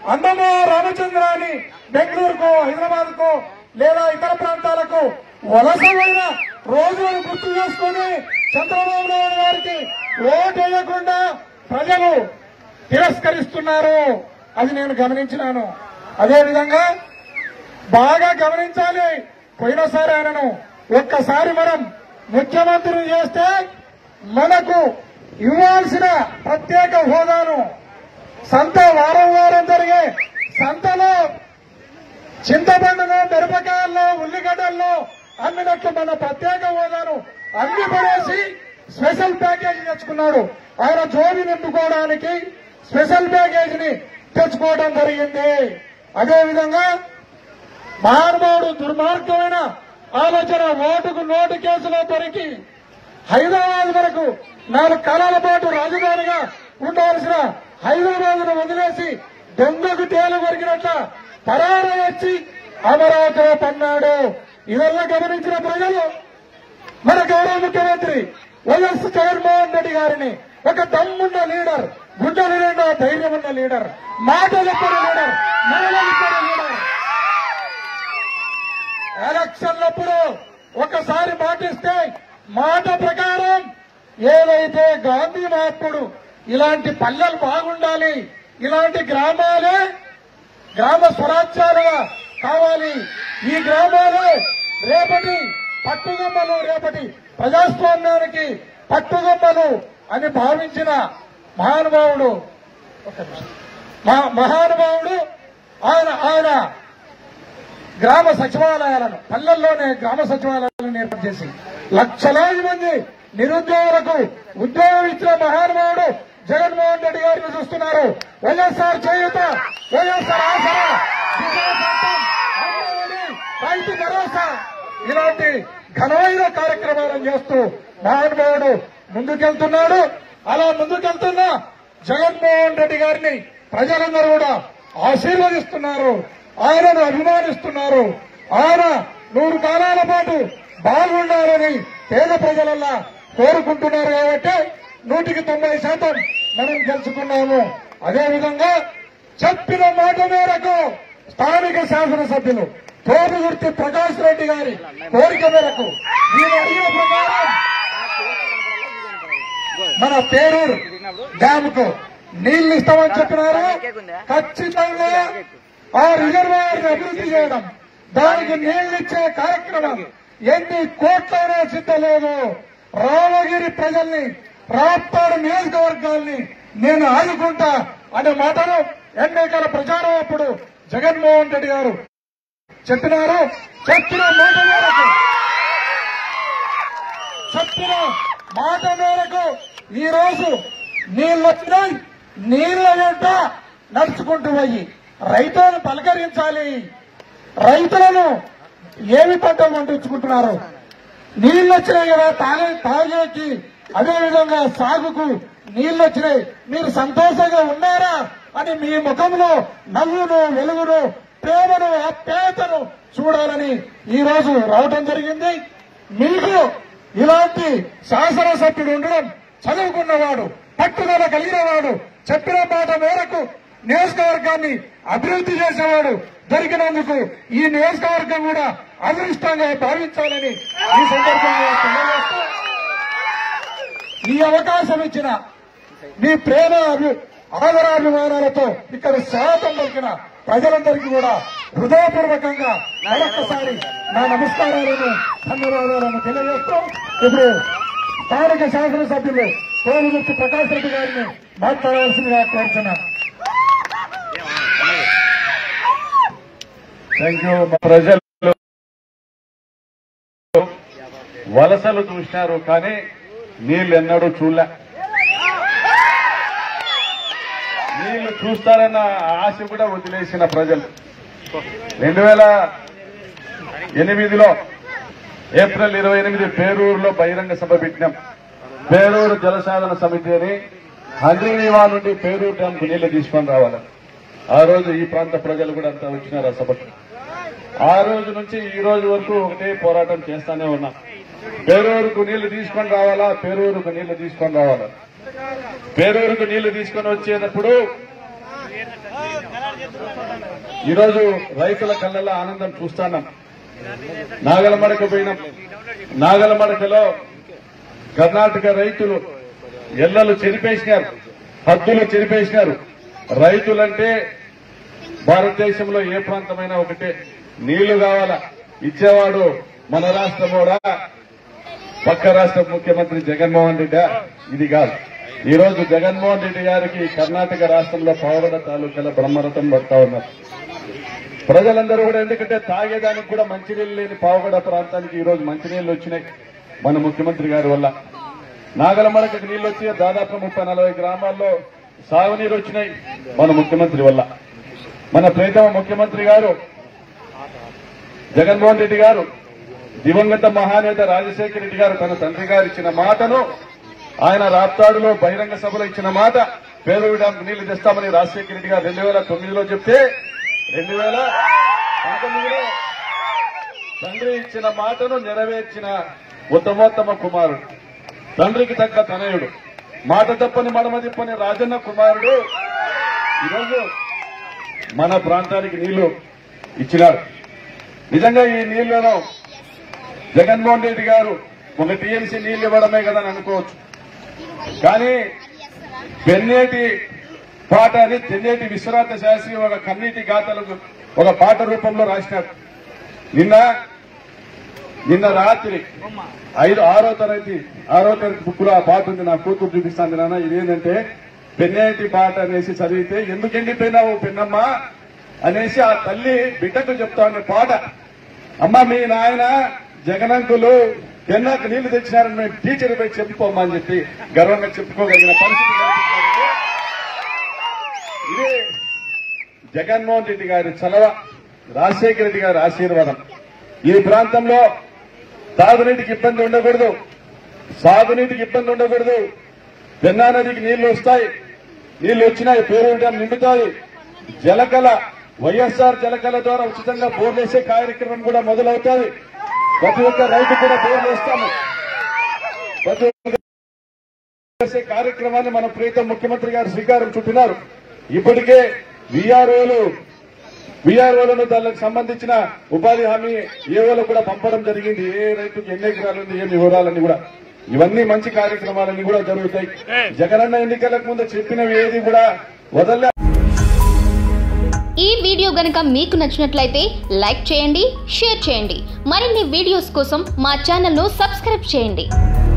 అన్నమో రామచంద్రాన్ని బెంగళూరుకో హైదరాబాద్ కో లేదా ఇతర ప్రాంతాలకు వలసమైన రోజులను గుర్తు చేసుకుని చంద్రబాబు నాయుడు గారికి ఓటు వేయకుండా ప్రజలు తిరస్కరిస్తున్నారు అది నేను గమనించినాను అదేవిధంగా బాగా గమనించాలి పోయినసారి ఆయనను ఒక్కసారి మనం ముఖ్యమంత్రిని చేస్తే మనకు ఇవ్వాల్సిన ప్రత్యేక హోదాను సంత వారం వారం జరిగే సంతలో చింతపండును మిరపకాయల్లో ఉల్లిగడ్డల్లో అమ్మినట్లు మన ప్రత్యేక హోదాను అన్ని పడేసి స్పెషల్ ప్యాకేజీ తెచ్చుకున్నాడు ఆయన జోబి నింపుకోవడానికి స్పెషల్ ప్యాకేజీని తెచ్చుకోవడం జరిగింది అదేవిధంగా మహానుభావుడు దుర్మార్గమైన ఆలోచన ఓటుకు నోటు కేసులో దొరికి హైదరాబాద్ వరకు నాలుగు కాలాల పాటు రాజధానిగా ఉండాల్సిన హైదరాబాద్ ను వదిలేసి దొంగకు తేలు కొరికినట్ల పరారు వచ్చి అమరావతిలో పన్నాడు ఇవల్ల గమనించిన ప్రజలు మన గౌరవ ముఖ్యమంత్రి వైఎస్ జగన్మోహన్ రెడ్డి గారిని ఒక దమ్మున్న లీడర్ గుండెలు నిండా ధైర్యం ఉన్న లీడర్ మాట చెప్పిన లీడర్ మనలిప్పని లీడర్ ఎలక్షన్లప్పుడు ఒకసారి మాటిస్తే మాట ప్రకారం ఏదైతే గాంధీ మహాత్ముడు ఇలాంటి పల్లెలు బాగుండాలి ఇలాంటి గ్రామాలే గ్రామ స్వరాజ్యాలుగా కావాలి ఈ గ్రామాలు రేపటి పట్టుగొమ్మలు రేపటి ప్రజాస్వామ్యానికి పట్టుగొమ్మలు అని భావించిన మహానుభావుడు ఒక నిమిషం. మహా- మహానుభావుడు ఆయన ఆయన గ్రామ సచివాలయాలను పల్లెల్లోనే గ్రామ సచివాలయాలను ఏర్పాటు చేసి లక్షలాది మంది నిరుద్యోగులకు ఉద్యోగం ఇచ్చిన మహానుభావుడు జగన్మోహన్ రెడ్డి గారిని చూస్తున్నారు వైఎస్ఆర్ చేయుత వైఎస్ఆర్ ఆసరా దిశా చట్టం, అమ్మఒడి, రైతు భరోసా ఇలాంటి ఘనమైన కార్యక్రమాలను చేస్తూ మహానుభావుడు ముందుకెళ్తున్నాడు అలా ముందుకెళ్తున్న జగన్మోహన్ రెడ్డి గారిని ప్రజలందరూ కూడా ఆశీర్వదిస్తున్నారు ఆయనను అభిమానిస్తున్నారు ఆయన నూరు కాలాల పాటు బాగుండాలని పేద ప్రజలల్లా కోరుకుంటున్నారు కాబట్టి నూటికి తొంభై శాతం మనం గెలుచుకున్నాము అదేవిధంగా చెప్పిన మాట మేరకు స్థానిక శాసనసభ్యులు తోపుగుర్తి ప్రకాష్ రెడ్డి గారి కోరిక మేరకు వీరు అడిగిన ప్రకారం మన పేరూరు డ్యామ్ కు నీళ్లు ఇస్తామని చెప్పినారు ఖచ్చితంగా ఆ రిజర్వాయర్ అభివృద్ధి చేయడం దానికి నీళ్లు ఇచ్చే కార్యక్రమం ఎన్ని కోట్లైనా సిద్ధలేదు రామగిరి ప్రజల్ని రాప్తాడు నియోజకవర్గాల్ని నేను ఆదుకుంటా అనే మాటను ఎన్నికల ప్రచారం అప్పుడు జగన్మోహన్ రెడ్డి గారు చెప్పినారు చెప్పిన మాట మేరకు చెప్పిన మాట మేరకు ఈ రోజు నీళ్ళు వచ్చినాయి నీళ్ల వెంట నడుచుకుంటూ పోయి రైతులను పలకరించాలి రైతులను ఏమి పంటలు పండించుకుంటున్నారు నీళ్లు వచ్చినాయి కదా తాగే తాగేకి అదేవిధంగా సాగుకు నీళ్లు వచ్చినాయి మీరు సంతోషంగా ఉన్నారా అని మీ ముఖంలో నవ్వును వెలుగును ప్రేమను ఆప్యాయతను చూడాలని ఈ రోజు రావడం జరిగింది మీకు ఇలాంటి శాసనసభ్యుడు ఉండడం చదువుకున్నవాడు పట్టుదల కలిగినవాడు చెప్పిన మాట మేరకు నియోజకవర్గాన్ని అభివృద్ధి చేసేవాడు దొరికినందుకు ఈ నియోజకవర్గం కూడా అదృష్టంగా భావించాలని ఈ సందర్భంగా తెలియజేస్తూ ఈ అవకాశం ఇచ్చిన మీ ప్రేమ అభి- ఆదరాభిమానాలతో ఇక్కడ స్వాగతం పలికిన ప్రజలందరికీ కూడా హృదయపూర్వకంగా మరొకసారి నా నమస్కారాలను ధన్యవాదాలను తెలియజేస్తూ ఇప్పుడు స్థానిక శాసనసభ్యులు కోలుగుర్తి ప్రకాష్ రెడ్డి గారిని మాట్లాడవలసిందిగా కోరుతున్నాను థ్యాంక్ యూ ప్రజలు వలసలు చూసినారు కానీ నీళ్లు ఎన్నడూ చూడలే నీళ్లు చూస్తారన్న ఆశ కూడా వదిలేసిన ప్రజలు రెండు వేల ఎనిమిదిలో ఏప్రిల్ ఇరవై ఎనిమిది పేరూరులో బహిరంగ సభ పెట్టినాం పేరూరు జలసాధన సమితి అని హంద్రీనివా నుండి పేరూరు డ్యాంకు నీళ్లు తీసుకొని రావాలని ఆ రోజు ఈ ప్రాంత ప్రజలు కూడా అంతా వచ్చినారు ఆ సభకు ఆ రోజు నుంచి ఈ రోజు వరకు ఒకటే పోరాటం చేస్తానే ఉన్నాం పేరూరుకు నీళ్లు తీసుకొని రావాలా పేరూరుకు నీళ్లు తీసుకొని రావాలా పేరూరుకు నీళ్లు తీసుకొని వచ్చేటప్పుడు ఈరోజు రైతుల కళ్ళల్లో ఆనందం చూస్తున్నాం నాగలమడక పోయినాం నాగలమడకలో కర్ణాటక రైతులు ఎల్లలు చెరిపేసినారు హద్దులు చెరిపేసినారు రైతులంటే భారతదేశంలో ఏ ప్రాంతమైనా ఒకటే నీళ్లు కావాలా ఇచ్చేవాడు మన రాష్ట్రం కూడా పక్క రాష్ట్ర ముఖ్యమంత్రి జగన్మోహన్ రెడ్డి ఇది కాదు ఈ రోజు జగన్మోహన్ రెడ్డి గారికి కర్ణాటక రాష్ట్రంలో పావగడ తాలూకాల బ్రహ్మరథం పడతా ఉన్నారు ప్రజలందరూ కూడా ఎందుకంటే తాగేదానికి కూడా మంచినీళ్ళు లేని పావగడ ప్రాంతానికి ఈ రోజు మంచినీళ్లు వచ్చినాయి మన ముఖ్యమంత్రి గారి వల్ల నాగలమడకకి నీళ్లు వచ్చి దాదాపు ముప్పై నలభై గ్రామాల్లో సాగునీరు వచ్చినాయి మన ముఖ్యమంత్రి వల్ల మన ప్రీతమ ముఖ్యమంత్రి గారు జగన్మోహన్ రెడ్డి గారు దివంగత మహానేత రాజశేఖర రెడ్డి గారు తన తండ్రి గారు ఇచ్చిన మాటను ఆయన రాప్తాడులో బహిరంగ సభలో ఇచ్చిన మాట పేరు డ్యాంకు నీళ్లు తెస్తామని రాజశేఖర రెడ్డి గారు రెండు వేల తొమ్మిదిలో చెప్తే రెండు వేల పంతొమ్మిదిలో తండ్రి ఇచ్చిన మాటను నెరవేర్చిన ఉత్తమోత్తమ కుమారుడు తండ్రికి తగ్గ తనయుడు మాట తప్పని మడమ తిప్పని రాజన్న కుమారుడు ఈరోజు మన ప్రాంతానికి నీళ్లు ఇచ్చినారు నిజంగా ఈ నీళ్లను జగన్మోహన్ రెడ్డి గారు ఒక టీఎంసీ నీళ్లు ఇవ్వడమే కదా అని అనుకోవచ్చు కానీ పెన్నేటి పాట అని తెన్నేటి విశ్వనాథ శాస్త్రి ఒక కన్నీటి గాథలకు ఒక పాట రూపంలో రాసినాడు నిన్న నిన్న రాత్రి ఐదు ఆరో తరగతి ఆరో తరగతి బుక్ లో ఆ పాట ఉంది నా కూతురు చూపిస్తాను నాన్న ఇదేంటంటే పెన్నేటి పాట అనేసి చదివితే ఎందుకు ఎండిపోయినావు పెన్నమ్మ అనేసి ఆ తల్లి బిడ్డకు చెప్తా ఉన్న పాట అమ్మ మీ నాయన జగనంకులు పెన్నాకు నీళ్లు తెచ్చినారని మేము టీచర్ పై చెప్పుకోమని చెప్పి గర్వంగా చెప్పుకోగలిగిన పరిస్థితి కల్పించారంటే ఇది జగన్మోహన్ రెడ్డి గారి చలవ రాజశేఖర రెడ్డి గారి ఆశీర్వాదం ఈ ప్రాంతంలో తాగునీటికి ఇబ్బంది ఉండకూడదు సాగునీటికి ఇబ్బంది ఉండకూడదు పెన్నా నదికి నీళ్లు వస్తాయి నీళ్లు వచ్చినాయి పేరు డ్యాం నిండుతాయి జలకళ వైఎస్ఆర్ జలకళ ద్వారా ఉచితంగా బోర్లు వేసే కార్యక్రమం కూడా మొదలవుతుంది ప్రతి ఒక్క రైతు కూడా బోర్లు వేస్తాము ప్రతి ఒక్క చేసే కార్యక్రమాన్ని మన ప్రీతం ముఖ్యమంత్రి గారు శ్రీకారం చుట్టినారు ఇప్పటికే విఆర్ఓలు విఆర్ఓలను దానికి సంబంధించిన ఉపాధి హామీ ఏఓలు కూడా పంపడం జరిగింది ఏ రైతుకి ఎన్ని ఎకరాలు ఉంది ఏమి వివరాలని కూడా ఇవన్నీ మంచి కార్యక్రమాలన్నీ కూడా జరుగుతాయి జగనన్న ఎన్నికలకు ముందు చెప్పినవి ఏది కూడా వదలలే ఈ వీడియో గనుక మీకు నచ్చినట్లయితే లైక్ చేయండి షేర్ చేయండి మరిన్ని వీడియోస్ కోసం మా ఛానల్ను సబ్స్క్రైబ్ చేయండి